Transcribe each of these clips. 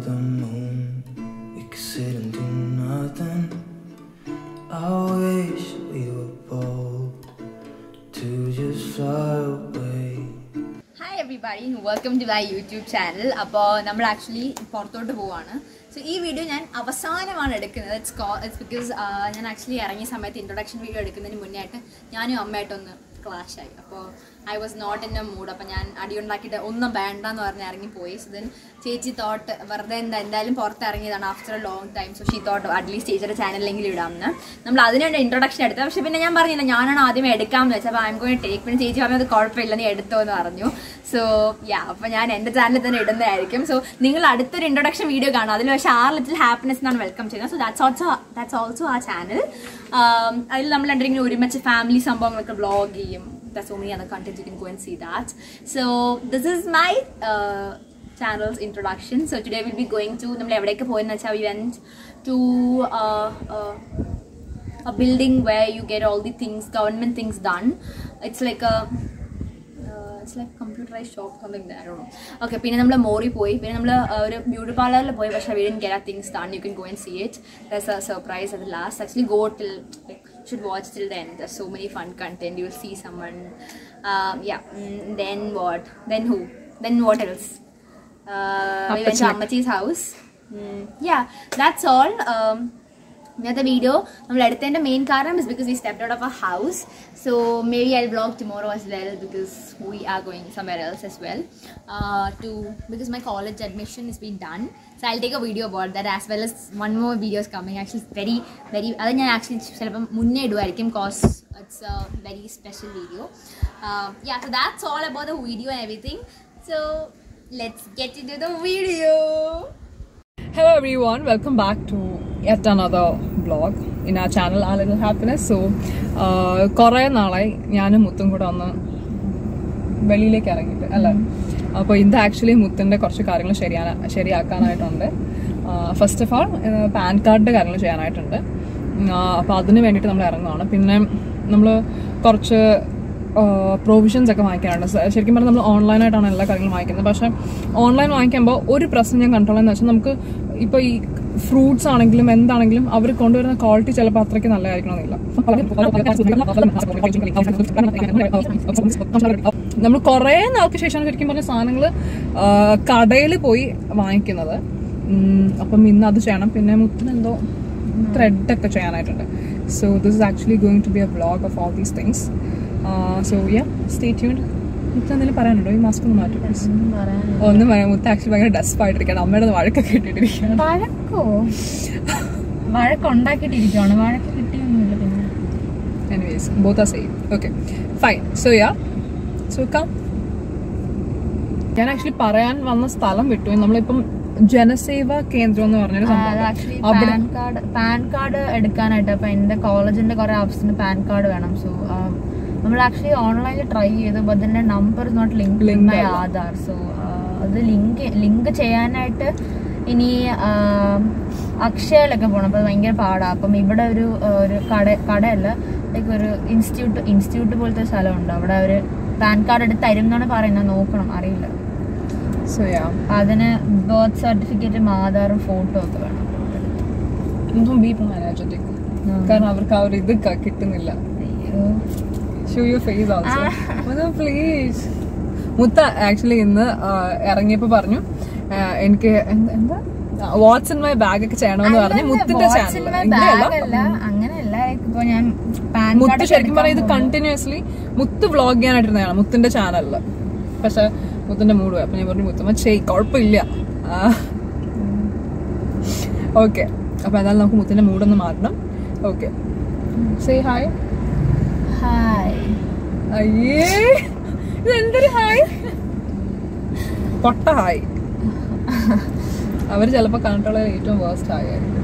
the moon, we could sit and do nothing. I wish we were bold to just fly away. Hi everybody welcome to my YouTube channel അപ്പോൾ നമ്മൾ actually പുറത്തോട്ട് പോവാണ് so ഈ video ഞാൻ അവസാനമാണ് എടുക്കുന്നത് it's co it's because ഞാൻ actually ഇറങ്ങിയ സമയത്ത് ഇൻട്രൊഡക്ഷൻ വീഡിയോ എടുക്കുന്നതിന് മുന്നേ ആയിട്ട് ഞാനും അമ്മയായിട്ടൊന്ന് ക്ലാഷ് ആയി അപ്പോൾ I was not in a mood അപ്പോൾ ഞാൻ അടിയുണ്ടാക്കിയിട്ട് ഒന്നും വേണ്ട എന്ന് പറഞ്ഞ് ഇറങ്ങിപ്പോയി സോ ദെൻ ചേച്ചി തോട്ട് വെറുതെ എന്താ എന്തായാലും പുറത്ത് ഇറങ്ങിയതാണ് after a long time so she thought at least ചേച്ചിയുടെ ചാനലിലെങ്കിലും ഇടാമെന്ന് നമ്മൾ അതിനുവേണ്ടി ഇൻട്രൊഡക്ഷൻ എടുത്തത് പക്ഷേ പിന്നെ ഞാൻ പറഞ്ഞില്ല ഞാനാണ് ആദ്യം എടുക്കാമെന്ന് വെച്ചത് അപ്പോൾ ഐ എം ഗോയിൻ ടേക്ക് പിന്നെ ചേച്ചി പറഞ്ഞത് കുഴപ്പമില്ല നീ എടുത്തോ എന്ന് പറഞ്ഞു സോ യാ അപ്പോൾ ഞാൻ എൻ്റെ ചാനലിൽ തന്നെ ഇടുന്നതായിരിക്കും സോ നിങ്ങൾ അടുത്തൊരു ഇൻട്രൊഡക്ഷൻ വീഡിയോ കാണും അതിൽ പക്ഷേ ആർ ലിറ്റിൽ ഹാപ്പിനെസ് എന്നാണ് വെൽക്കം ചെയ്യുന്നത് so that's also that's also ആ ചാനൽ അതിൽ നമ്മൾ രണ്ടിങ്ങനെ ഒരുമിച്ച് ഫാമിലി സംഭവങ്ങളൊക്കെ വ്ളോഗ് ചെയ്യും there's so many other content you can go and see that so this is my uh, channel's introduction so today we'll be going to നമ്മൾ എവിടേക്ക് പോയെന്ന് വെച്ചാൽ we went to uh, uh, a building where you get all the things government things done it's like a uh, it's like computerized shop something there I don't know okay പിന്നെ നമ്മൾ മോറി പോയി പിന്നെ നമ്മൾ ഒരു ബ്യൂട്ടി പാർലറിൽ പോയി പക്ഷേ we didn't get our things done you can go and see it there's a surprise at the last actually go till like should watch till then there's so many fun content you'll see someone um, yeah mm, then what then who then what else uh, we went to Ammachi's house mm, yeah that's all um, ഇന്നത്തെ video നമ്മൾ എടുത്തതിൻ്റെ main കാരണം is because we step out of a house so maybe I blog tomorrow as well because we are going somewhere else as well uh, to because my college admission is being done so I'll take a video about that as well as one more video is coming actually it's very very അത് ഞാൻ actually ചിലപ്പം മുന്നേ ഇടുമായിരിക്കും cause it's a very special video yeah so that's all about the video and everything so let's get into the video Hello everyone, welcome back to yet another vlog in our channel Our Little Happiness. So, കുറേ നാളായി ഞാനും മുത്തും കൂടെ ഒന്ന് വെളിയിലേക്ക് ഇറങ്ങിയിട്ട് അല്ലേ അപ്പോൾ ഇത് ആക്ച്വലി മുത്തിൻ്റെ കുറച്ച് കാര്യങ്ങൾ ശരിയാ ശരിയാക്കാനായിട്ടുണ്ട് ഫസ്റ്റ് ഓഫ് ആൾ പാൻ കാർഡിൻ്റെ കാര്യങ്ങൾ ചെയ്യാനായിട്ടുണ്ട് അപ്പോൾ അതിന് വേണ്ടിയിട്ട് നമ്മൾ ഇറങ്ങുകയാണ് പിന്നെ നമ്മൾ കുറച്ച് പ്രൊവിഷൻസ് ഒക്കെ വാങ്ങിക്കാനുണ്ട് സ- ശരിക്കും പറഞ്ഞാൽ നമ്മൾ ഓൺലൈനായിട്ടാണ് എല്ലാ കാര്യങ്ങളും വാങ്ങിക്കുന്നത് പക്ഷേ ഓൺലൈൻ വാങ്ങിക്കുമ്പോൾ ഒരു പ്രശ്നം ഞാൻ കണ്ടോളെന്ന് വെച്ചാൽ നമുക്ക് ഇപ്പോൾ ഈ ഫ്രൂട്ട്സ് ആണെങ്കിലും എന്താണെങ്കിലും അവർ കൊണ്ടുവരുന്ന ക്വാളിറ്റി ചിലപ്പോൾ അത്രയ്ക്ക് നല്ലതായിരിക്കണമെന്നില്ല നമ്മൾ കുറേ നാൾക്ക് ശേഷമാണ് ശരിക്കും പറഞ്ഞ സാധനങ്ങൾ കടയിൽ പോയി വാങ്ങിക്കുന്നത് ഉം, അപ്പം ഇന്ന് അത് ചെയ്യണം പിന്നെ മുത്തിനെന്തോ ത്രെഡൊക്കെ ചെയ്യാനായിട്ടുണ്ട് so this is actually going to be a vlog of all these things so yeah stay tuned Muthu എന്തെങ്കിലും പറയാനുണ്ടോ ഈ മാസ്ക് ഒന്ന് മാറ്റി please? ഒന്നും പറയാം മുത്ത് ആക്ച്വലി ഭയങ്കര ഡെസ്പായിട്ടിരിക്കുകയാണ് അമ്മയുടെ വഴക്കൊക്കെ ഇട്ടിട്ടിരിക്കുകയാണ് വഴക്കോ വഴക്കുണ്ടാക്കിയിട്ടിരിക്കുവാണ് വഴക്ക് കിട്ടിയൊന്നുമില്ല പിന്നെ anyways both are same okay fine so yeah so come ഞാൻ ആക്ച്വലി പറയാൻ വന്ന സ്ഥലം വിട്ടു നമ്മളിപ്പം ജനസേവാ കേന്ദ്രം എന്ന് പറഞ്ഞൊരു ആക്ച്വലി സംഭവം അവിടെ പാൻ കാർഡ് പാൻ കാർഡ് എടുക്കാനായിട്ട് അപ്പൊ എന്റെ കോളേജിന്റെ കുറെ ആവശ്യത്തിന് പാൻ കാർഡ് വേണം സോ നമ്മൾ ആക്ച്വലി ഓൺലൈനിൽ ട്രൈ ചെയ്തു ബട്ട് അതിന്റെ number is not link Link my അല്ല. ആധാർ സോ അത് ലിങ്ക് ലിങ്ക് ചെയ്യാനായിട്ട് ഇനി ആ, അക്ഷയയിലൊക്കെ പോകണം അപ്പൊ അത് ഭയങ്കര പാടാ അപ്പം ഇവിടെ ഒരു ആ, ഒരു കട കടയല്ല ലൈക്ക് ഒരു ഇൻസ്റ്റിറ്റ്യൂട്ട് ഇൻസ്റ്റിറ്റ്യൂട്ട് പോലത്തെ സ്ഥലമുണ്ട് അവിടെ അവര് പാൻ കാർഡ് എടുത്ത് തരും എന്നാണ് പറയുന്നത് നോക്കണം അറിയില്ല സോ യാ അപ്പൊ അതിന് ബർത്ത് സർട്ടിഫിക്കറ്റും ആധാറും ഫോട്ടോ ഒക്കെ വേണം ഒന്നും ബി എനർജറ്റിക് കാരണം അവർക്ക് ആ ഒരു ഇത് ക- കിട്ടുന്നില്ല അയ്യോ show you face also please മുത്ത ആക്ച്വലി ഇന്ന് ആ, ഇറങ്ങിയപ്പോ പറഞ്ഞു ആ, എനിക്ക് എന്ത്- എന്താ വാട്സ് ഇൻ മൈ ബാഗ് ഒക്കെ ചെയ്യണമെന്ന് പറഞ്ഞ് മുത്തിന്റെ ചാനൽ ബാഗല്ല അങ്ങനെയല്ല ഇപ്പൊ ഞാൻ പാൻ മുത്ത് കാർഡ് ശരിക്കും പറഞ്ഞാൽ ഇത് കണ്ടിന്യൂസ്ലി മുത്ത് വ്ളോഗ് ചെയ്യാനായിട്ടിരുന്നതാണ് മുത്തിന്റെ ചാനലില് പക്ഷെ മുത്തിന്റെ മൂഡ് പോയി അപ്പൊ ഞാൻ പറഞ്ഞു മുത്തമ്മ ചെയ് കുഴപ്പമില്ല ഓക്കെ അപ്പൊ എന്തായാലും നമുക്ക് മുത്തിന്റെ മൂഡൊന്ന് മാറ്റണം ഓക്കെ സേ ഹായ് ഹായ് അയ്യേ ഇത് എന്തൊരു ഹായ് പൊട്ട ഹായ് അവര് ചിലപ്പോ കണ്ടിട്ടുള്ള ഏറ്റവും വേസ്റ്റ് ഹായ് ആയിരിക്കും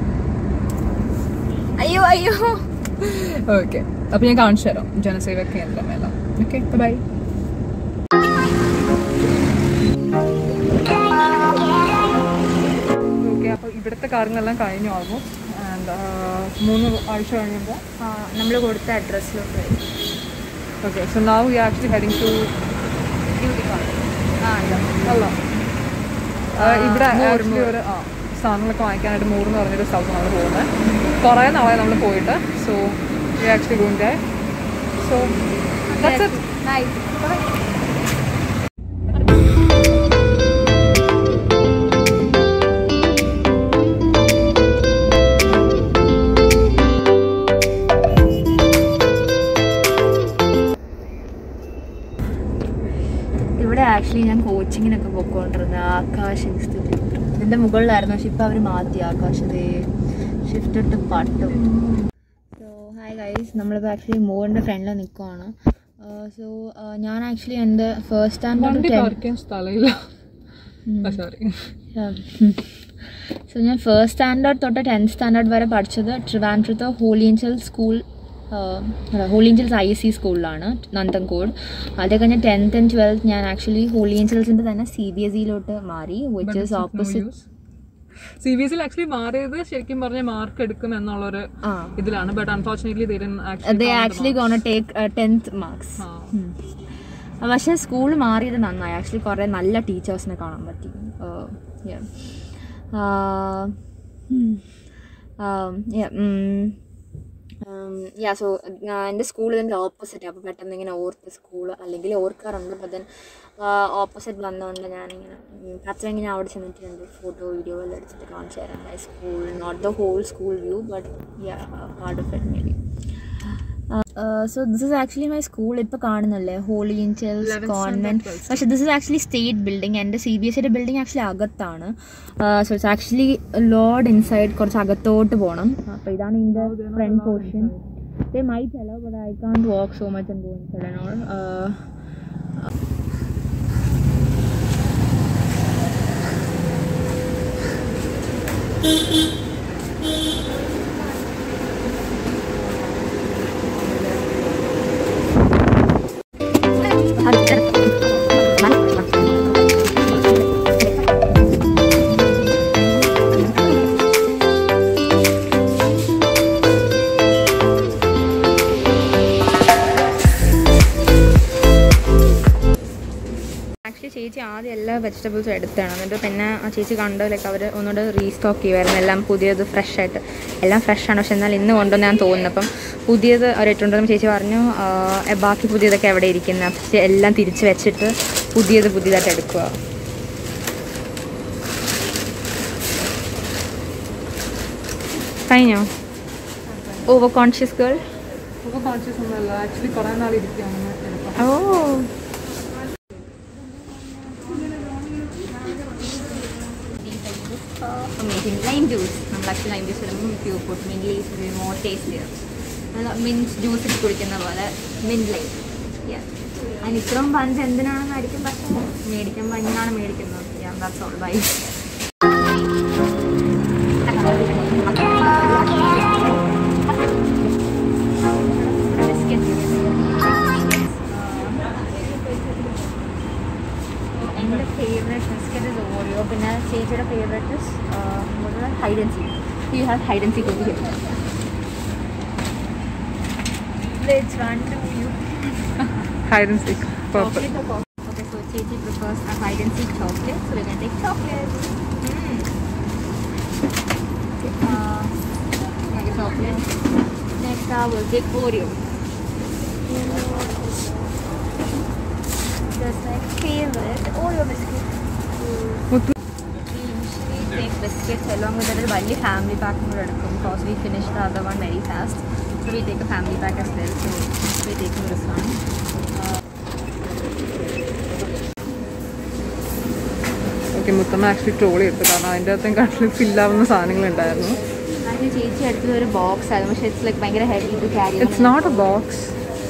അയ്യോ അയ്യോ ഓക്കെ അപ്പൊ ഞാൻ കാണിച്ചു തരാം ജനസേവ കേന്ദ്രം എല്ലാം ഓക്കെ ബൈ ഓക്കെ അപ്പൊ ഇവിടുത്തെ കാര്യങ്ങളെല്ലാം കഴിഞ്ഞു ഓൾമോസ്റ്റ് ആൻഡ് മൂന്ന് ആഴ്ച കഴിയുമ്പോൾ നമ്മൾ കൊടുത്ത അഡ്രസ്സിലോട്ട് okay so now you actually heading to duty card ആ അല്ല ആ, ഇവിടെ ആക്ച്വലി ഒരു ആ സാധനങ്ങളൊക്കെ വാങ്ങിക്കാനായിട്ട് മൂർ എന്ന് പറഞ്ഞൊരു സ്ഥലത്ത് നമ്മൾ പോകുന്നത് കുറേ നാളെ നമ്മൾ പോയിട്ട് so we actually going there so that's it nice ഇവിടെ ആക്ച്വലി ഞാൻ കോച്ചിങ്ങിനൊക്കെ പോയിക്കൊണ്ടിരുന്ന ആകാശ് ഇൻസ്റ്റിറ്റ്യൂട്ട് ഇതിന്റെ മുകളിലായിരുന്നു പക്ഷെ ഇപ്പൊ അവർ മാറ്റി ആകാശത്തെ ഷിഫ്റ്റ് ഇട്ട് പട്ടും സോ ഹായ് ഗൈസ് നമ്മളിപ്പോൾ ആക്ച്വലി മോറിൻ്റെ ഫ്രണ്ടിൽ നിൽക്കുവാണ് സോ ഞാൻ ആക്ച്വലി എൻ്റെ ഫസ്റ്റ് വണ്ടി സ്റ്റാൻഡേർഡ് പാർക്ക് ചെയ്യാൻ സ്ഥലമില്ല സോറി സോ ഞാൻ ഫസ്റ്റ് സ്റ്റാൻഡേർഡ് തൊട്ട് ടെൻത്ത് സ്റ്റാൻഡേർഡ് വരെ പഠിച്ചത് ട്രിവാൻഡ്രത്ത് Holy Angel school Holy Angels I C സ്കൂളിലാണ് നന്തൻകോട് അത് കഴിഞ്ഞ് ടെൻത്ത് ആൻഡ് ട്വൽത്ത് ഞാൻ ആക്ച്വലി ഹോളിയൻചൽസിൻ്റെ തന്നെ സി ബി എസ് ഇയിലോട്ട് മാറി which is opposite C B S actually മാറിയത് ശരിക്കും പറഞ്ഞ മാർക്ക് എടുക്കും എന്നുള്ളൊരു ആ ഇതിലാണ് but unfortunately they actually gonna take tenth marks പക്ഷേ സ്കൂൾ മാറിയത് നന്നായി ആക്ച്വലി കുറേ നല്ല ടീച്ചേഴ്സിനെ കാണാൻ പറ്റി Uh, yeah. Uh, hmm. Um, yeah, mm, um, yeah, so എൻ്റെ സ്കൂൾ ഇതിൻ്റെ ഓപ്പോസിറ്റ് അപ്പോൾ പെട്ടെന്ന് ഇങ്ങനെ ഓർത്ത് സ്കൂൾ അല്ലെങ്കിൽ ഓർക്കാറുണ്ട് അപ്പം ദെൻ ഓപ്പോസിറ്റ് വന്നതുകൊണ്ട് ഞാനിങ്ങനെ പച്ചവെങ്കിൽ ഞാൻ അവിടെ ചെന്നിട്ട് എൻ്റെ ഫോട്ടോ വീഡിയോ എല്ലാം എടുത്തിട്ട് കാണിച്ചു തരാം my school not the whole school view but part of it maybe so this is actually my school ഇപ്പോൾ കാണുന്നല്ലേ ഹോളി ഇൻചൽസ് കോൺവെന്റ് പക്ഷേ this is actually state building എൻ്റെ സി ബി എസ് സിയുടെ building actually അകത്താണ് so it's actually load inside കുറച്ച് അകത്തോട്ട് പോകണം അപ്പോൾ ഇതാണ് ഇതിൻ്റെ front portion they might allow but I can't walk so much and go inside and all actually ചേച്ചി ആദ്യം എല്ലാ വെജിറ്റബിൾസും എടുത്താണ് എന്നിട്ട് പിന്നെ ആ ചേച്ചി കണ്ടതിലൊക്കെ അവർ ഒന്നുകൂടെ റീസ്റ്റോക്ക് ചെയ്യുമായിരുന്നു എല്ലാം പുതിയത് ഫ്രഷ് ആയിട്ട് എല്ലാം ഫ്രഷ് ആണ് പക്ഷെ എന്നാൽ ഇന്ന് കൊണ്ടുവന്ന് ഞാൻ തോന്നുന്നു അപ്പം പുതിയത് അവർ ഇട്ടുണ്ടെന്ന് ചേച്ചി പറഞ്ഞു ആ, എ, ബാക്കി പുതിയതൊക്കെ എവിടെ ഇരിക്കുന്നത് അപ്പം ചേച്ചി എല്ലാം തിരിച്ച് വെച്ചിട്ട് പുതിയത് പുതിയതായിട്ട് എടുക്കുക കഴിഞ്ഞോ ഓവർ കോൺഷ്യസ് ഗേൾ കോൺഷ്യസ് ഒന്നുമല്ല ആക്ച്വലി കുറേ നാൾ ഇരിക്കുകയാണ് എടുക്കാം ഓ making lime juice. നമ്മൾ ആക്ച്വലി ലൈം ജ്യൂസ് ഇടുമ്പോൾ pure food mint leaves more taste mint juice ഇട്ട് കുടിക്കുന്ന പോലെ മിൻറ്റ് ലൈം അതിന് ഇത്രയും പഞ്ച് എന്തിനാണെന്ന് ആയിരിക്കും പക്ഷേ മേടിക്കുമ്പോൾ ഇങ്ങനെയാണ് മേടിക്കുന്നത് ദാറ്റ്സ് ഓൾ ബൈ എൻ്റെ ഫേവറേറ്റ് ബിസ്ക്കറ്റ് ഇസ് ഓറിയോ പിന്നെ ചേച്ചിയുടെ favourite is Hide and Seek you have Hide and Seek over here Let's run to you. Hide and Seek purple Chocolate or coffee? Okay, so Chechi prefers a hide and seek chocolate, so we're gonna take chocolate. Mm. Okay, uh, like a chocolate. Next, uh, we'll take Oreo. That's my favorite Oreo biscuit. Muthu We usually take biscuits along with a വലിയ family പാക്കും കൂടെ എടുക്കും because we finish the other one very fast. So we take a family pack as well. So we're taking this one. Okay Muthamma actually trolley എടുത്തു കാരണം അതിൻ്റെ അകത്തും കണ്ടിൽ ഫില്ലാവുന്ന സാധനങ്ങളുണ്ടായിരുന്നു അതിന് ചേച്ചി എടുത്തത് ഒരു ബോക്സ് ആയിരുന്നു പക്ഷെ ഇറ്റ്സ് ലൈക്ക് ഭയങ്കര heavy to carry it's not a box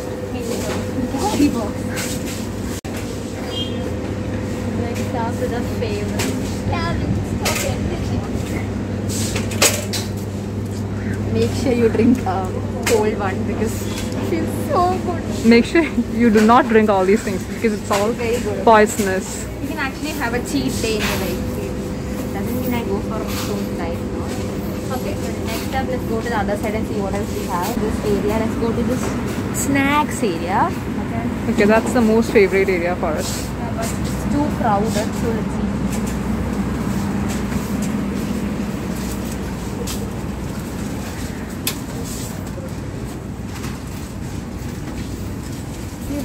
Make sure you drink a cold one because it feels so good. Make sure you do not drink all these things because it's all Very good. poisonous. You can actually have a cheat day in your life. Doesn't mean I go for a stone diet. No? Okay, so next up, let's go to the other side and see what else we have. This area, let's go to this snacks area. Okay. Okay, that's the most favorite area for us. Yeah, but it's too crowded, so let's see.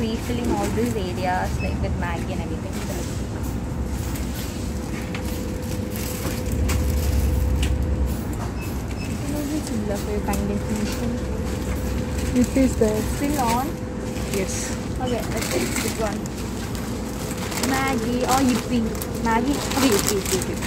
refilling all these areas like with Maggie and everything. For your kind information. It is there. Still on? Yes. Okay, let's take this one. Maggie or Yippee. Maggie or Yippee, Yippee.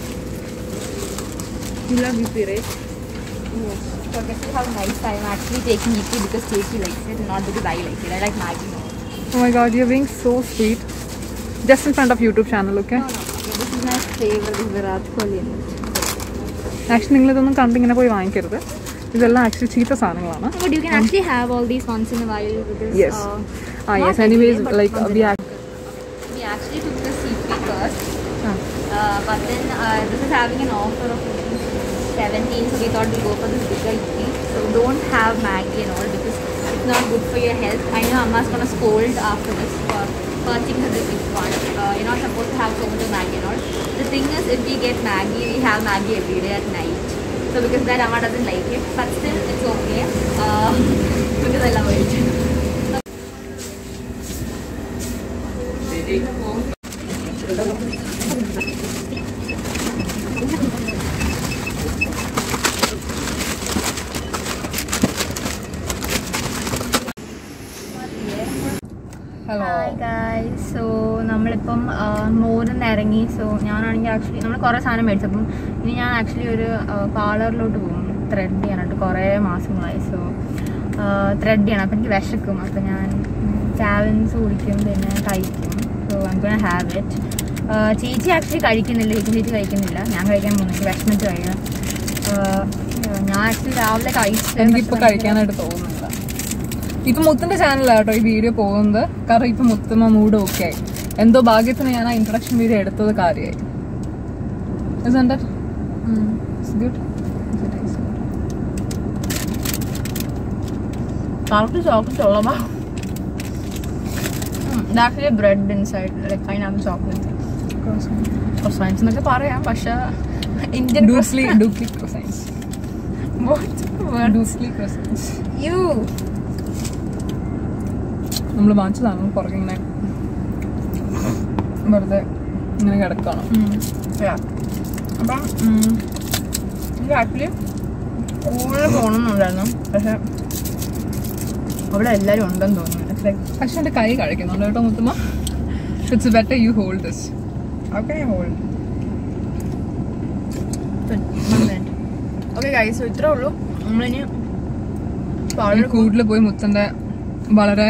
You love Yippee, right? Yes. So guess how nice I am actually taking Yippee because Casey likes it, not because I like it. I like Maggie more. Oh my god, you're being so sweet. Just in front of YouTube channel, okay? No, no. Okay, this is my favorite. This is Virat Kohli. in it. Actually നിങ്ങളിതൊന്നും കണ്ടിങ്ങനെ പോയി വാങ്ങിക്കരുത് ഇതെല്ലാം actually ചീത്ത സാധനങ്ങളാണ് But you can actually have all these once in a while because Yes. uh, ah not yes every anyways day, but like once in we a while. we actually took the CP first. Uh, but then uh, this is having an offer of 17, so we thought we'll go for this bigger EP. So don't have Maggie and all because it's not good for your health. I know Amma's gonna scold after this for purchasing this big one. Uh, you're not supposed to have so much of Maggie and all. The thing is, if we get Maggie, we have Maggie every day at night. So because that Amma doesn't like it, but still it's okay uh, because I love it. Hello hi guys so നമ്മളിപ്പം മോറിൽ നിന്ന് ഇറങ്ങി so ഞാനാണെങ്കിൽ actually നമ്മൾ കുറേ സാധനം മേടിച്ചു അപ്പം ഇനി ഞാൻ ആക്ച്വലി ഒരു പാർലറിലോട്ട് പോകും ത്രെഡ് ചെയ്യാനായിട്ട് കുറേ മാസങ്ങളായി സോ ത്രെഡ് ചെയ്യണം അപ്പം എനിക്ക് വിശക്കും അപ്പം ഞാൻ ചാവൻസ് കുടിക്കും പിന്നെ കഴിക്കും so I'm gonna have it ചേച്ചി ആക്ച്വലി കഴിക്കുന്നില്ല ചേച്ചി ചേച്ചി കഴിക്കുന്നില്ല ഞാൻ കഴിക്കാൻ പോകുന്നു എനിക്ക് വിഷമിച്ച് കഴിക്കണം Uh, ഞാൻ ആക്ച്വലി രാവിലെ കഴിച്ചു എനിക്കിപ്പോ കഴിക്കാനായിട്ട് തോന്നുന്നില്ല ഇപ്പൊ മുത്തിന്റെ ചാനലാട്ടോ ഈ വീഡിയോ പോകുന്നത് കാരണം ഇപ്പൊ മുത്തമ്മ മൂഡ് ഓക്കെ ആയി എന്തോ ഭാഗ്യത്തിന് ഞാൻ ആ ഇൻട്രൊഡക്ഷൻ വീഡിയോ എടുത്തത് കാര്യമായി Isn't it? It's good. It is good. Chocolate chocolate all about. It's actually bread inside, like pineapple chocolate. Croissants എന്നൊക്കെ പറയാം പക്ഷെ Indian Doofly, doofly croissants. Doofly croissants. You നമ്മൾ വാങ്ങിച്ചതാണ് പുറകെ ഇങ്ങനെ വെറുതെ ഇങ്ങനെ കിടക്കണം അപ്പം എനിക്ക് ആക്ച്വലി കൂടുതൽ പോകണമെന്നുണ്ടായിരുന്നു പക്ഷെ അവിടെ എല്ലാവരും ഉണ്ടെന്ന് തോന്നുന്നു It's like, പക്ഷെ എന്റെ കൈ കഴിക്കുന്നുണ്ട് കേട്ടോ Muthamma it's better you hold this How can I hold? Okay guys ഇത്രേ ഉള്ളൂ നമ്മളിനി പാലിൽ കൂടുതൽ പോയി മുത്തന്റെ വളരെ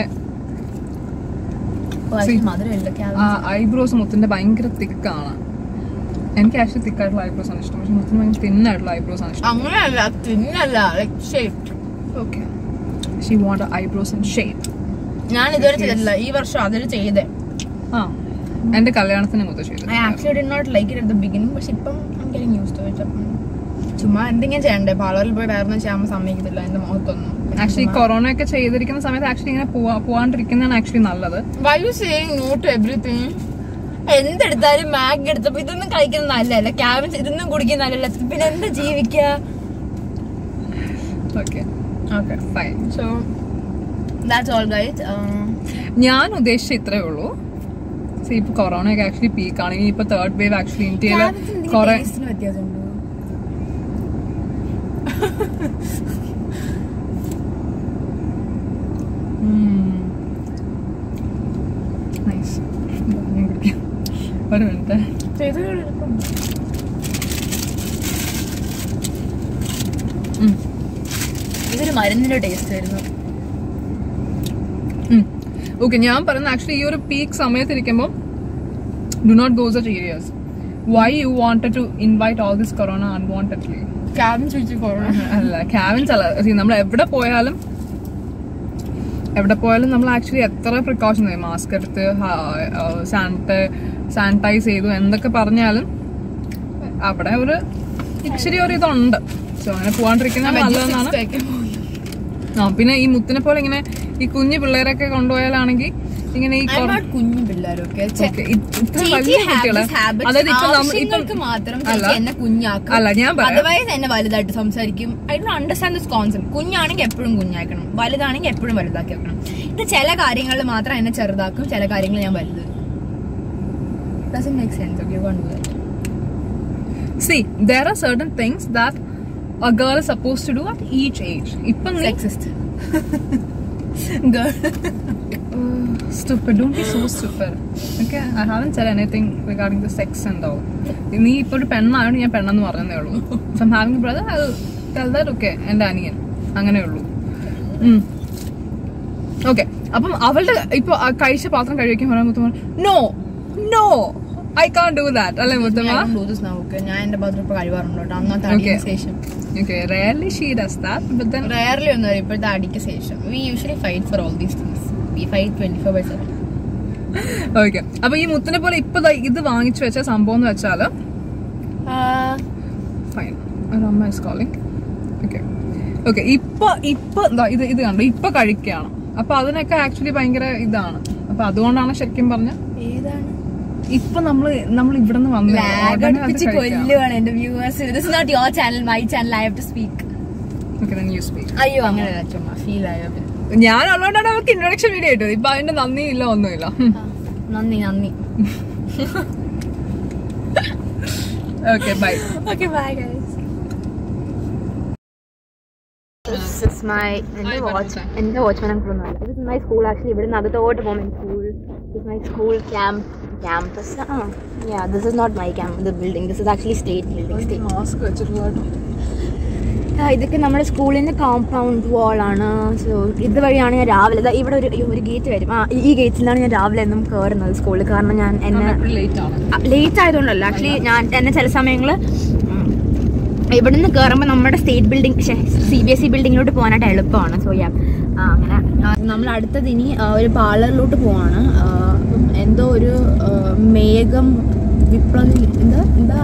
See. മധുരമില്ല ഐബ്രോസ് മുത്തിന്റെ ഭയങ്കര തിക്കാണ് എനിക്ക് ആക്ച്വലി തിക്കായിട്ടുള്ള ഐബ്രോസ് ആണ് ഇഷ്ടം പക്ഷെ മുത്തിന് ഭയങ്കര തിന്നായിട്ടുള്ള ഐബ്രോസ് ആണ് ഇഷ്ടം അങ്ങനെയല്ല തിന്നല്ല like shape okay she want eyebrows and shape ഞാൻ ഇതുവരെ ചെയ്തിട്ടില്ല ഈ വർഷം അതിൽ ചെയ്തേ ആ എന്റെ കല്യാണത്തിന് മുത്ത ചെയ്തു I actually did not like it at the beginning പക്ഷെ ഇപ്പം ഗെറ്റിംഗ് യൂസ് ടു ഇറ്റ് ചുമ്മാ എന്തെങ്കിലും ചെയ്യണ്ടേ പാർലറിൽ പോയി വേറെ ഒന്നും ചെയ്യാൻ സമ്മതിക്കത്തില്ല എന്റെ മുഖത്തൊന്നും ആക്ച്വലി കൊറോണ ഒക്കെ ചെയ്തിരിക്കുന്ന സമയത്ത് ആക്ച്വലി ഇങ്ങനെ പോവാ പോവാണ്ടിരിക്കുന്നതാണ് ആക്ച്വലി നല്ലത് why you saying no to everything എന്തെടുത്താലും മാഗ് എടുത്തപ്പോ ഇതൊന്നും കഴിക്കുന്ന നല്ലതല്ല ക്യാബിൻ ഇതൊന്നും കുടിക്കുന്ന നല്ലല്ല പിന്നെ എന്താ ജീവിക്കുക okay okay fine so that's all guys ഞാൻ ഉദ്ദേശിച്ച ഇത്രേ ഉള്ളൂ See, ഇപ്പൊ കൊറോണ ഒക്കെ ആക്ച്വലി പീക്കാണ് ഇനി ഇപ്പൊ തേർഡ് വേവ് ആക്ച്വലി ഇന്ത്യയില് കുറെ വ്യത്യാസമുണ്ടോ നൈസ് ഒരു മിനിറ്റ് ഇതൊരു മരുന്നിന്റെ ടേസ്റ്റ് ആയിരുന്നു ഓക്കെ ഞാൻ പറയുന്നത് ആക്ച്വലി ഈ ഒരു പീക്ക് സമയത്ത് ഇരിക്കുമ്പോൾ do not go such areas why you wanted to invite all this corona unwantedly cabin ചോദിച്ചു കൊറോണ അല്ല ക്യാബിൻസ് അല്ല See, നമ്മൾ എവിടെ പോയാലും എവിടെ പോയാലും നമ്മൾ ആക്ച്വലി എത്ര പ്രിക്കോഷൻ മാസ്ക് എടുത്ത് സാനിറ്റൈ സാനിറ്റൈസ് ചെയ്തു എന്തൊക്കെ പറഞ്ഞാലും അവിടെ ഒരു ഇച്ചിരി ഒരു ഇതുണ്ട് സോ അങ്ങനെ പോവാണ്ടിരിക്കുന്നത് നല്ലതെന്നാണ് ആ പിന്നെ ഈ മുത്തിനെ പോലെ ഇങ്ങനെ ഈ കുഞ്ഞു പിള്ളേരൊക്കെ കൊണ്ടുപോയാലാണെങ്കിൽ ഇങ്ങനെ ഈ കൊറ- കുഞ്ഞു പിള്ളേരൊക്കെ Okay, ഇത് ഇത്ര വലിയ കുട്ടികളെ അതായത് ഇപ്പൊ നമ്മ- ഇപ്പം മാത്രം അല്ല. ചേച്ചി എന്നെ കുഞ്ഞാക്കും അല്ല ഞാൻ പറയാം അതർവൈസ് എന്നെ വലുതായിട്ട് സംസാരിക്കും ഐ ഡോ അണ്ടർസ്റ്റാൻഡ് ദിസ് കോൺസെപ്റ്റ് കുഞ്ഞാണെങ്കിൽ എപ്പോഴും കുഞ്ഞാക്കണം വലുതാണെങ്കിൽ എപ്പോഴും വലുതാക്കി വെക്കണം ഇത് ചില കാര്യങ്ങളിൽ മാത്രം എന്നെ ചെറുതാക്കും ചില കാര്യങ്ങൾ ഞാൻ വലുത് Doesn't make sense. Okay, you can't do that. See, there are certain things that a girl is supposed to do at each age. ഇപ്പം നീ Sexist. Girl. stupid. Don't be so stupid. Okay, I haven't said anything regarding the sex and all. നീ ഇപ്പൊ ഒരു പെണ്ണായോണ്ട് ഞാൻ പെണ്ണെന്ന് പറഞ്ഞതേ ഉള്ളൂ So I'm having a brother, I'll tell that okay. എന്റെ അനിയൻ അങ്ങനെ ഉള്ളൂ ഓക്കെ അപ്പം അവളുടെ ഇപ്പൊ ആ കഴിച്ച പാത്രം കഴിവയ്ക്കാൻ പറയാൻ Muthamma no no I can't do that അല്ലേ I Muthamma don't do this now, okay? ഞാൻ എന്റെ ബാത്റൂം ഇപ്പൊ കഴിവാറുണ്ട് കേട്ടോ അന്നത്തെ Okay. അടിക്ക് ശേഷം Okay, rarely she does that, but then rarely ഒന്നും വരും ഇപ്പോഴത്തെ അടിക്ക് ശേഷം we usually fight for all these things we fight twenty four by seven okay അപ്പൊ ഈ മുത്തിനെ പോലെ ഇപ്പൊ ദാ ഇത് വാങ്ങിച്ചു വെച്ച സംഭവം എന്ന് വെച്ചാല് ഫൈൻ അമ്മ ഇസ് കോളിംഗ് ഓക്കെ ഓക്കെ ഇപ്പൊ ഇപ്പൊ ദാ ഇത് ഇത് കണ്ടു ഇപ്പൊ കഴിക്കുകയാണ് അപ്പൊ അതിനൊക്കെ ആക്ച്വലി ഭയങ്കര ഇതാണ് അപ്പൊ അതുകൊണ്ടാണ് ശരിക്കും പറഞ്ഞ ഏതാണ് ഇപ്പൊ നമ്മള് നമ്മൾ ഇവിടെ നിന്ന് വന്നു ലാഗ് അടുപ്പിച്ച് കൊല്ലുവാണ് എന്റെ viewers this not your channel my channel I have to speak അയ്യോ അങ്ങനെ ചുമ്മാ ഫീൽ ആയോ പിന്നെ ഞാൻ ഉള്ളതുകൊണ്ടാണ് അവർക്ക് ഇൻട്രൊഡക്ഷൻ വീഡിയോ ഇട്ടത് ഇപ്പൊ അതിന്റെ നന്ദി ഇല്ല ഒന്നുമില്ല ആ, നന്ദി നന്ദി okay bye okay bye guys This is my എന്റെ Hi, വാച്ച് Vanessa. എന്റെ വാച്ച്മാൻ അങ്കിളൊന്നുമല്ല this is my school actually ഇവിടെ നിന്ന് അകത്തോട്ട് പോകുമ്പോൾ school this my school camp campus ah yeah this is not my camp the building this is actually state building state mask വെച്ചിട്ടുള്ള ആ, ഇതൊക്കെ നമ്മുടെ സ്കൂളിന്റെ കോമ്പൗണ്ട് വാൾ ആണ് സോ ഇതുവഴിയാണ് ഞാൻ രാവിലെ ദാ ഇവിടെ ഒരു ഒരു ഗേറ്റ് വരും ആ ഈ ഗേറ്റിലാണ് ഞാൻ രാവിലെ എന്നും കയറുന്നത് സ്കൂളിൽ കാരണം ഞാൻ എന്നെ ലേറ്റ് ആണ് ലേറ്റ് ആയതുകൊണ്ടല്ല ആക്ച്വലി ഞാൻ എന്നെ ചില സമയങ്ങളിൽ ഇവിടുന്ന് കയറുമ്പോൾ നമ്മുടെ state building C B S E ബിൽഡിങ്ങിലോട്ട് പോകാനായിട്ട് എളുപ്പമാണ് സോ യാ അങ്ങനെ ആ, നമ്മൾ അടുത്തത് ഇനി ആ, ഒരു പാർലറിലോട്ട് പോവാണ് ആ, അപ്പം എന്തോ ഒരു ആ, മേഘം വിപ്ലവി എന്താ എന്താ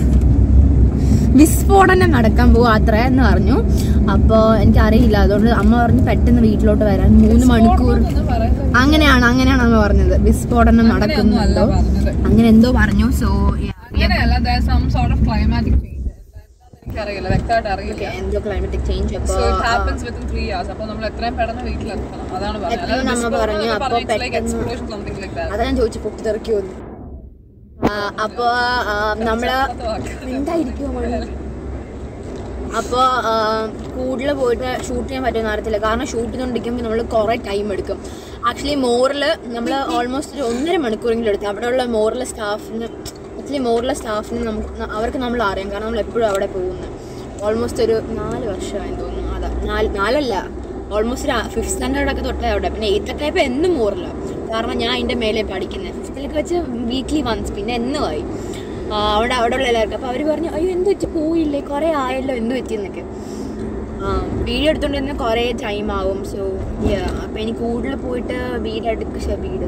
വിസ്ഫോടനം നടക്കാൻ പോകും അത്ര എന്ന് പറഞ്ഞു അപ്പോൾ എനിക്കറിയില്ല അതുകൊണ്ട് അമ്മ പറഞ്ഞു പെട്ടെന്ന് വീട്ടിലോട്ട് വരാൻ മൂന്ന് മണിക്കൂർ അങ്ങനെയാണ് അങ്ങനെയാണ് അമ്മ പറഞ്ഞത് വിസ്ഫോടനം നടക്കുന്നുണ്ടോ അങ്ങനെ എന്തോ പറഞ്ഞു സോ അങ്ങനെയല്ല there is some sort of climatic change. എനിക്കറിയില്ല വ്യക്തമായിട്ട് അറിയില്ല എന്തോ ക്ലൈമറ്റിക് ചേഞ്ച് So അപ്പോൾ it happens within three hours. അപ്പൊ നമ്മൾ എത്രയും പെട്ടെന്ന് വീട്ടിലെത്തണം അതാണ് പറഞ്ഞത് എത്രയും അല്ലാതെ നമ്മ disco പറഞ്ഞു, എന്നൊക്കെ അപ്പൊ പറഞ്ഞാ it's like പെട്ടെന്ന് explosion, something like that. അതാ ഞാൻ ചോദിച്ചു പൊട്ടിത്തെറിക്കുമെന്ന് അപ്പോ ആ, നമ്മള് എന്തായിരിക്കുമോ അപ്പോൾ കൂടുതൽ പോയിട്ട് ഷൂട്ട് ചെയ്യാൻ പറ്റുമെന്ന് അറിയത്തില്ല കാരണം ഷൂട്ട് ചെയ്തുകൊണ്ടിരിക്കുമ്പോൾ നമ്മൾ കുറേ ടൈം എടുക്കും ആക്ച്വലി മോറിൽ നമ്മൾ ഓൾമോസ്റ്റ് ഒരു ഒന്നര മണിക്കൂറെങ്കിലും എടുത്തു അവിടെയുള്ള മോറിലെ സ്റ്റാഫിന് ആക്ച്വലി മോറിലെ സ്റ്റാഫിന് നമുക്ക് ന- അവർക്ക് നമ്മൾ അറിയാം കാരണം നമ്മൾ എപ്പോഴും അവിടെ പോകുന്നത് ഓൾമോസ്റ്റ് ഒരു നാല് വർഷമായി തോന്നുന്നു അതാ നാല് നാലല്ല ഓൾമോസ്റ്റ് ഒരു ഫിഫ്ത് സ്റ്റാൻഡേർഡൊക്കെ തൊട്ടേ അവിടെ പിന്നെ എയ്ത്തൊക്കെ ആയപ്പോൾ എന്നും മോറില്ല കാരണം ഞാൻ അതിൻ്റെ മേലെ പഠിക്കുന്നത് ഫിഫ്ത്തിലൊക്കെ വെച്ച് വീക്ക്ലി വൺസ് പിന്നെ എന്നുമായി ആ, അവിടെ അവിടെ ഉള്ള എല്ലാവർക്കും അപ്പോൾ അവർ പറഞ്ഞു അയ്യോ എന്ത് വെച്ച് പോയില്ലേ കുറേ ആയല്ലോ എന്ത് പറ്റിയെന്നൊക്കെ വീഡിയോ എടുത്തോണ്ടിരുന്ന കുറേ ടൈം ആവും സോ അപ്പോൾ എനിക്ക് കൂടുതൽ പോയിട്ട് വീഡിയോ എടുക്ക വീട്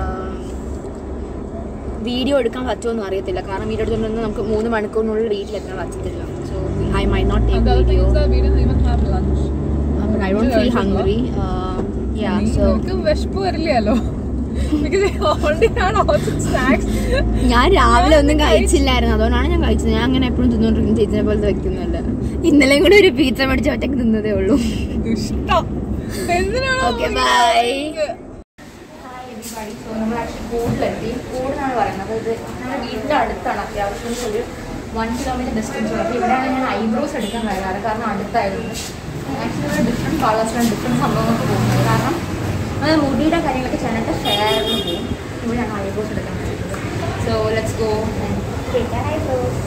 വീഡിയോ എടുക്കാൻ പറ്റുമോ അറിയത്തില്ല കാരണം വീഡിയോ എടുത്തോണ്ടിരുന്ന നമുക്ക് മൂന്ന് മണിക്കൂറിനുള്ളിൽ വീട്ടിലെത്താൻ പറ്റത്തില്ല so I my not And take the other thing video is that we didn't even have lunch. I don't feel hungry yeah നീ- സോ നിനക്ക് വിശപ്പ് വരില്ലല്ലോ because you already had all the snacks. ഞാൻ രാവിലെ ഒന്നും കഴിച്ചില്ലായിരുന്നു അതുകൊണ്ടാണ് ഞാൻ കഴിച്ചത് ഞാൻ അങ്ങനെ എപ്പോഴും തിന്നോണ്ടിരിക്കുന്ന ചേച്ചിനെ പോലത്തെ വ്യക്തിയൊന്നുമല്ല ഇന്നലെയും കൂടെ ഒരു പീച്ച മേടിച്ച് ഒറ്റക്ക് തിന്നതേ ഉള്ളൂ ദുഷ്ടം. എന്തിനാണ് Okay, bye. കൂടിലെത്തി കൂടിനാണ് പറയുന്നത് ഇത് നമ്മുടെ വീടിൻ്റെ അടുത്താണ് അത്യാവശ്യം ഒരു വൺ കിലോമീറ്റർ ഡിസ്റ്റൻസ് ഉണ്ട് ഇവിടെയാണ് ഞാൻ ഐബ്രോസ് എടുക്കാൻ വരാറ് കാരണം അടുത്തായിരുന്നു ആക്ച്വലി ഡിഫറെൻറ്റ് കളേഴ്സിലാണ് ഡിഫറെൻറ്റ് സംഭവങ്ങൾക്ക് പോകുന്നത് കാരണം അത് മുടിയുടെ കാര്യങ്ങളൊക്കെ ചെയ്യാനായിട്ട് ഫെയറിൽ പോകും ഇവിടെയാണ് ഐബ്രോസ് എടുക്കാൻ വരുന്നത് so let's go eyebrows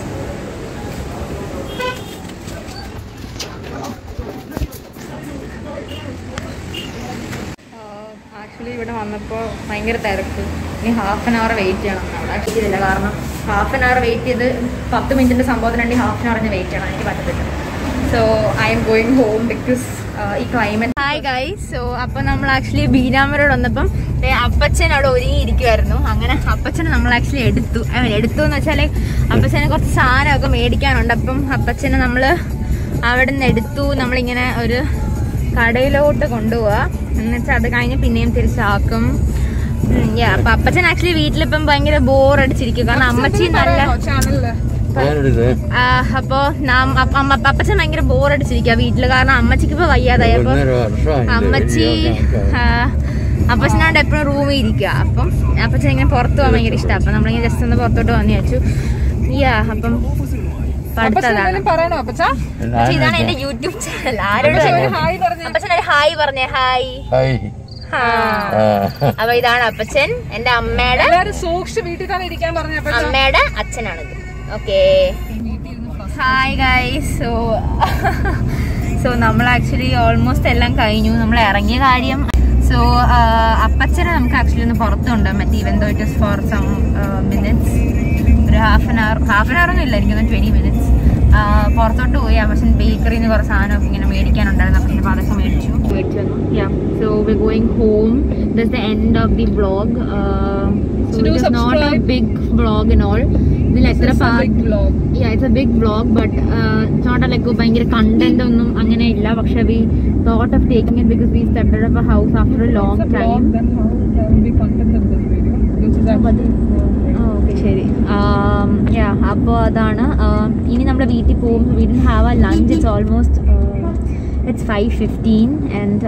actually ഇവിടെ വന്നപ്പോൾ ഭയങ്കര തിരക്ക് ഇനി ഹാഫ് ആൻ അവർ വെയിറ്റ് ചെയ്യണം അവിടെ ആക്ച്വലി ഇല്ല കാരണം ഹാഫ് ആൻ അവർ വെയിറ്റ് ചെയ്ത് പത്ത് മിനിറ്റിൻ്റെ സംഭവത്തിന് ഹാഫ് ആൻ അവർ ഞാൻ വെയിറ്റ് ചെയ്യണം എനിക്ക് പറ്റത്തില്ല so I am going home because ഈ ക്ലൈമറ്റ് ഹായ് ഗൈസ് സോ അപ്പോൾ നമ്മൾ ആക്ച്വലി ബീരാമരോട് വന്നപ്പം ദേ അപ്പച്ചൻ അവിടെ ഒരുങ്ങിയിരിക്കുമായിരുന്നു അങ്ങനെ അപ്പച്ചനെ നമ്മൾ ആക്ച്വലി എടുത്തു I mean, എടുത്തു എന്ന് വെച്ചാൽ അപ്പച്ചനെ കുറച്ച് സാധനമൊക്കെ മേടിക്കാനുണ്ട് അപ്പം അപ്പച്ചനെ നമ്മൾ അവിടെ നിന്ന് എടുത്തു നമ്മളിങ്ങനെ ഒരു കടയിലോട്ട് കൊണ്ടുപോവാ എന്ന് വെച്ചാൽ അത് കഴിഞ്ഞ് പിന്നെയും തിരിച്ചാക്കും ഉം, yeah. അപ്പൊ അപ്പച്ചൻ ആക്ച്വലി വീട്ടിലിപ്പം ഭയങ്കര ബോർ അടിച്ചിരിക്കും കാരണം അമ്മച്ചി നല്ല ചാനലില് ഞാനെടുത്തേ ആ, അപ്പൊ നാം- അപ്പ- അമ്മ- അപ്പച്ചൻ ഭയങ്കര ബോർ അടിച്ചിരിക്കുക വീട്ടില് കാരണം അമ്മച്ചിക്ക് ഇപ്പൊ വയ്യാതായി അപ്പൊ ഒന്നര വർഷമായി അമ്മച്ചി ഇതിന്റെ ആ, അപ്പച്ചനോട് എപ്പോഴും റൂമിൽ ഇരിക്കുക അപ്പം അപ്പച്ചൻ ഇങ്ങനെ പുറത്ത് പോകാൻ ഭയങ്കര ഇഷ്ടമാണ് അപ്പം നമ്മളിങ്ങനെ ജസ്റ്റ് ഒന്ന് പുറത്തോട്ട് വന്നു വെച്ചു യാ അപ്പം അപ്പച്ചൻ പഠിത്തതാണ് എന്തെങ്കിലും പറയണോ അപ്പച്ചാ പക്ഷെ ഇതാണ് എന്റെ യൂട്യൂബ് ചാനൽ ആരോട് അപ്പച്ചൻ ഒരു ഹായ് പറഞ്ഞു അപ്പച്ചൻ ഒരു ഹായ് പറഞ്ഞേ ഹായ് ഹായ് ഹാ. അപ്പൊ ഇതാണ് അപ്പച്ചൻ എന്റെ അമ്മയുടെ എല്ലാരും സൂക്ഷിച്ച് വീട്ടിൽ തന്നെ ഇരിക്കാൻ പറഞ്ഞപ്പോ അമ്മയുടെ അച്ഛനാണിത് okay hi guys so so നമ്മൾ ആക്ച്വലി ഓൾമോസ്റ്റ് എല്ലാം കഴിഞ്ഞു നമ്മൾ ഇറങ്ങിയ കാര്യം സോ അപ്പച്ചനെ നമുക്ക് ആക്ച്വലി ഒന്ന് പുറത്ത് കൊണ്ടുപോകാൻ പറ്റി ഇവൻ though it is for some minutes ഒരു half an hour half an hour ഒന്നും ഇല്ല എനിക്ക് ട്വന്റി മിനിറ്റ്സ് പുറത്തോട്ട് പോയി അപ്പച്ചൻ ബേക്കറിയിൽ നിന്ന് കുറച്ച് സാധനമൊക്കെ ഇങ്ങനെ മേടിക്കാനുണ്ടായിരുന്നു അപ്പച്ചൻ്റെ അപ്പോൾ അതൊക്കെ മേടിച്ചു മേടിച്ചു വന്നു yeah so we going home this the end of the vlog so So do it is not a subscribe. Big vlog in all ഇതിൽ എത്ര part yeah it's a big vlog but uh, it's not a, like a ഭയങ്കര content ഒന്നും അങ്ങനെ ഇല്ല പക്ഷെ we thought of taking it because we stepped out of a house after a long time okay ശരി yeah അപ്പോൾ അതാണ് um, ഇനി നമ്മുടെ വീട്ടിൽ പോകും we didn't have a lunch it's almost it's five fifteen and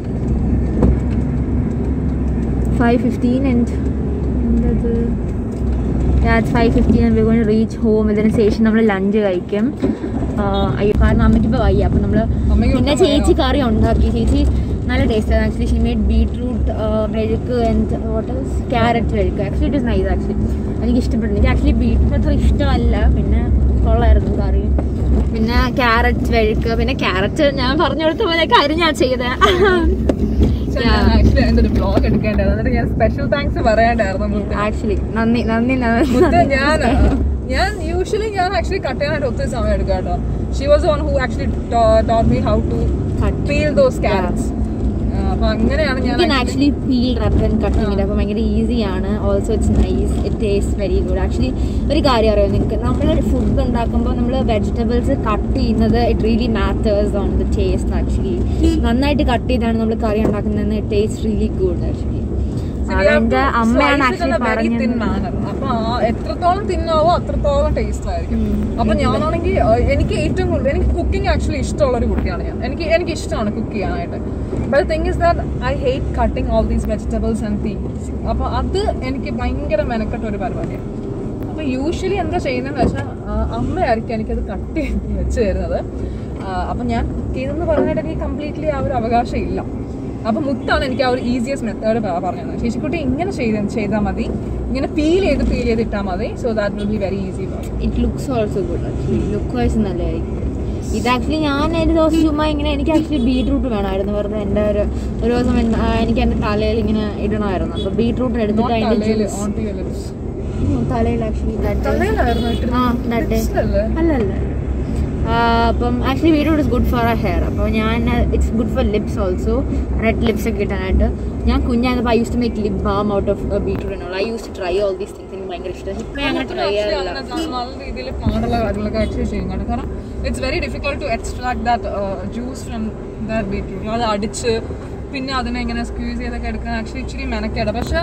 five fifteen and എന്തത് Yeah, it's 5.15 and we're going to reach home. ഇതിന് ശേഷം നമ്മൾ ലഞ്ച് കഴിക്കും ആഹ് അയ്യോ കാരണം അമ്മയ്ക്ക് ഇപ്പോൾ വയ്യ അപ്പം നമ്മൾ അമ്മയ്ക്ക് പിന്നെ ഒട്ടും ചേച്ചി കറി ഉണ്ടാക്കി ചേച്ചി നല്ല taste actually she made beetroot vezhukku and what is carrot vezhukku actually it is nice actually എനിക്ക് ഇഷ്ടപ്പെട്ടു എനിക്ക് ആക്ച്വലി ബീട്രൂട്ട് അത്ര ഇഷ്ടമല്ല പിന്നെ കൊള്ളായിരുന്നു കറി പിന്നെ ക്യാരറ്റ് വെഴുക്ക് പിന്നെ ക്യാരറ്റ് ഞാൻ പറഞ്ഞു കൊടുത്ത പോലെ കാര്യം ഞാൻ ചെയ്തത് ആക്ച്വലി എന്റെ ഒരു ബ്ലോഗ് എടുക്കേണ്ടത് എന്നിട്ട് ഞാൻ സ്പെഷ്യൽ താങ്ക്സ് പറയേണ്ടായിരുന്നു മുത്ത്. ആക്ച്വലി നന്ദി നന്ദി മുത്ത് ഞാൻ ഞാൻ യൂഷ്വലി ഞാൻ ആക്ച്വലി കട്ട് ചെയ്യാനായിട്ട് ഒത്തിരി സമയം എടുക്കാം കേട്ടോ she was on who actually taught me how to Cut. Peel those carrots അപ്പൊ അങ്ങനെയാണ് ഞാൻ can actually peel rather than cutting it അപ്പോൾ ഭയങ്കര ഈസി ആണ് also it's nice it taste very good actually ഒരു കാര്യം അറിയാം നിങ്ങൾക്ക് നമ്മൾ ഫുഡ് ഉണ്ടാക്കുമ്പോൾ നമ്മൾ വെജിറ്റബിൾസ് കട്ട് ചെയ്യുന്നത് it really matters on the taste actually നന്നായിട്ട് കട്ട് ചെയ്താണ് നമ്മൾ കറി ഉണ്ടാക്കുന്നതെന്ന് it taste really good actually അതെന്റെ അമ്മയാണ് ആക്ച്വലി പറഞ്ഞത് അപ്പൊ ആ എത്രത്തോളം തിന്നാവോ അത്രത്തോളം ടേസ്റ്റ് ആയിരിക്കും അപ്പൊ ഞാനാണെങ്കിൽ ഏഹ്, എനിക്ക് ഏറ്റവും കൂടുതൽ എനിക്ക് കുക്കിംഗ് ആക്ച്വലി ഇഷ്ടമുള്ള ഒരു കുട്ടിയാണ് ഞാൻ എനിക്ക് എനിക്ക് ഇഷ്ടമാണ് കുക്ക് ചെയ്യാനായിട്ട് but thing is that I hate cutting all these vegetables and things അപ്പൊ അത് എനിക്ക് ഭയങ്കര മെനക്കെട്ട ഒരു പരിപാടിയാണ് അപ്പൊ യൂഷ്വലി എന്താ ചെയ്യുന്നതെന്ന് വെച്ചാൽ അമ്മയായിരിക്കും എനിക്കത് കട്ട് ചെയ്ത് വെച്ച് തരുന്നത് ആ, അപ്പൊ ഞാൻ കുക്ക് ചെയ്തെന്ന് പറയാനായിട്ട് എനിക്ക് കംപ്ലീറ്റ്ലി ആ ഒരു അവകാശം ഇല്ല അപ്പൊ മുത്താണ് എനിക്ക് ആ ഒരു ഈസിയസ്റ്റ് മെത്തേഡ് പറഞ്ഞത് ശേഷിക്കുട്ടി ഇങ്ങനെ ചെയ്ത് ചെയ്താൽ മതി ഇങ്ങനെ പീൽ ചെയ്ത് പീൽ ചെയ്ത് ഇട്ടാൽ മതി so that will be very easy it looks also good actually look wise നല്ലതായിരിക്കും ഇത് ആക്ച്വലി ഞാൻ ഒരു ദിവസം ചുമ്മാ ഇങ്ങനെ എനിക്ക് ആക്ച്വലി ബീട്രൂട്ട് വേണമായിരുന്നു വെറുതെ എൻ്റെ ഒരു ഒരു ദിവസം എൻ- ആ, എനിക്ക് എൻ്റെ തലയിൽ ഇങ്ങനെ ഇടണമായിരുന്നു അപ്പോൾ ബീട്രൂട്ട് എടുത്തിട്ട് അതിൻ്റെ തലയിൽ juice- on to your lips um, തലയിൽ ആക്ച്വലി തലയിലായിരുന്നു ആ that day. അല്ലേ അല്ല അല്ല ആ, അപ്പം actually beetroot is good for a hair അപ്പോൾ ഞാൻ it's good for lips also red lips ഒക്കെ കിട്ടാനായിട്ട് ഞാൻ കുഞ്ഞായിരുന്നപ്പോൾ I use to make lip balm out of beetroot എന്നുള്ള I use to try all these things എനിക്ക് ഭയങ്കര ഇഷ്ടം ഇപ്പം ഞാൻ അങ്ങനെ ട്രൈ ചെയ്യാറില്ല നല്ല രീതിയിൽ പാടുള്ള കാര്യങ്ങളൊക്കെ ആക്ച്വലി ചെയ്യുന്നുണ്ട് കാരണം it's very difficult to extract that juice from that beetroot അത് അടിച്ച് പിന്നെ അതിനെ ഇങ്ങനെ സ്ക്യൂസ് ചെയ്തൊക്കെ എടുക്കാൻ ആക്ച്വലി ഇച്ചിരി മെനക്കേട പക്ഷെ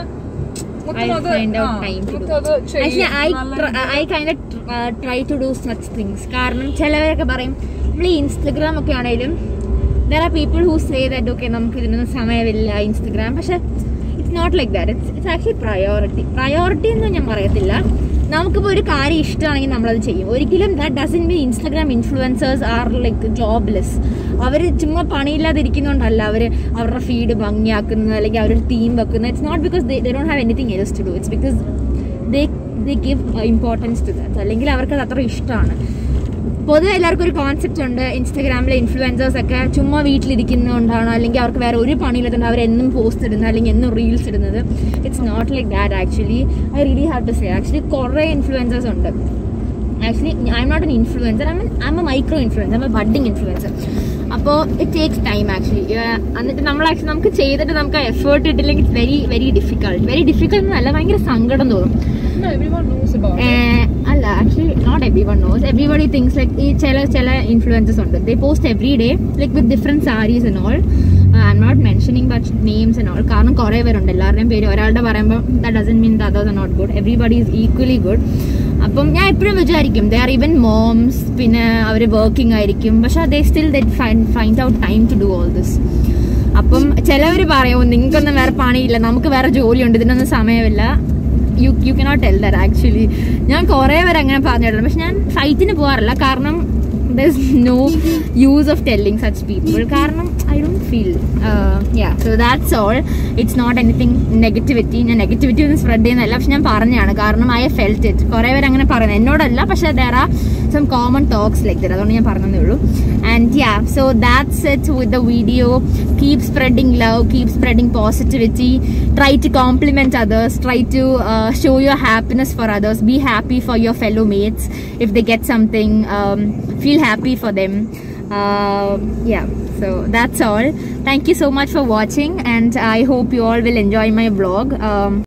I find out time to do. Actually, I tr- I kind of uh, try to do such things. കാരണം ചിലവരൊക്കെ പറയും നമ്മൾ ഈ ഇൻസ്റ്റഗ്രാം ഒക്കെ ആണെങ്കിലും there are people who say that okay നമുക്ക് ഇതിനൊന്നും സമയമില്ല ഇൻസ്റ്റഗ്രാം പക്ഷെ it's not like that it's it's actually priority priority എന്നും ഞാൻ പറയത്തില്ല നമുക്കിപ്പോൾ ഒരു കാര്യം ഇഷ്ടമാണെങ്കിൽ നമ്മളത് ചെയ്യും ഒരിക്കലും that doesn't mean Instagram influencers are like jobless അവർ ചുമ്മാ പണിയില്ലാതിരിക്കുന്നതുകൊണ്ടല്ല അവർ അവരുടെ ഫീഡ് ഭംഗിയാക്കുന്നത് അല്ലെങ്കിൽ അവരൊരു തീം വെക്കുന്നത് it's not because they don't have anything else to do it's because they they give importance to that അല്ലെങ്കിൽ അവർക്കത് അത്ര ഇഷ്ടമാണ് പൊതുവെ എല്ലാവർക്കും ഒരു കോൺസെപ്റ്റ് ഉണ്ട് ഇൻസ്റ്റാഗ്രാമിലെ ഇൻഫ്ലുവൻസേഴ്സ് ഒക്കെ ചുമ്മാ വീട്ടിലിരിക്കുന്നതുകൊണ്ടാണ് അല്ലെങ്കിൽ അവർക്ക് വേറെ ഒരു പണിയില്ലാത്തതുകൊണ്ട് അവർ എന്നും പോസ്റ്റ് ഇടുന്നത് അല്ലെങ്കിൽ എന്നും റീൽസ് ഇടുന്നത് it's not like that actually I really have to say actually കുറേ ഇൻഫ്ലുവൻസേഴ്സ് ഉണ്ട് actually I'm not an influencer I I'm a micro influencer I a budding influencer അപ്പോൾ ഇറ്റ് ടേക്സ് ടൈം ആക്ച്വലി എന്നിട്ട് നമ്മൾ actually നമുക്ക് ചെയ്തിട്ട് നമുക്ക് effort ഇട്ടില്ലെങ്കിൽ it's very very difficult very difficult എന്നല്ല ഭയങ്കര സങ്കടം തോന്നും ഏഹ് അല്ല actually not everyone knows everybody things like ഈ ചില ചില ഇൻഫ്ലുവൻസസ് ഉണ്ട് they post every day like with different saris and all I'm not mentioning but names and all കാരണം കുറേ പേരുണ്ട് എല്ലാവരുടെയും പേര് ഒരാളുടെ പറയുമ്പോൾ that doesn't mean the others are not good everybody is equally good അപ്പം ഞാൻ എപ്പോഴും വിചാരിക്കും ദേ ആർ ഈവൻ മോംസ് പിന്നെ അവർ വർക്കിംഗ് ആയിരിക്കും പക്ഷെ they still the find out time to do all this അപ്പം ചിലവർ പറയും നിങ്ങൾക്കൊന്നും വേറെ പണിയില്ല നമുക്ക് വേറെ ജോലിയുണ്ട് ഇതിനൊന്നും സമയമില്ല you you cannot tell that actually ഞാൻ കുറേ പേര് അങ്ങനെ പറഞ്ഞിട്ടുണ്ട് പക്ഷെ ഞാൻ ഫൈറ്റിന് പോകാറില്ല കാരണം there's no use of telling such people കാരണം I don't feel yeah so that's all it's not anything negativity ഞാൻ നെഗറ്റിവിറ്റി ഒന്നും സ്പ്രെഡ് ചെയ്യുന്നതല്ല പക്ഷെ ഞാൻ പറഞ്ഞാണ് കാരണം ഐ ഫെൽറ്റ് ഇറ്റ് കുറേ പേര് അങ്ങനെ പറയുന്നത് എന്നോടല്ല പക്ഷെ there are some common talks like that അതുകൊണ്ട് ഞാൻ പറഞ്ഞതേ ഉള്ളൂ and yeah so that's it with the video keep spreading love keep spreading positivity try to compliment others try to uh, show your happiness for others be happy for your fellow mates if they get something um, feel happy for them uh, yeah so that's all thank you so much for watching and i hope you all will enjoy my vlog um,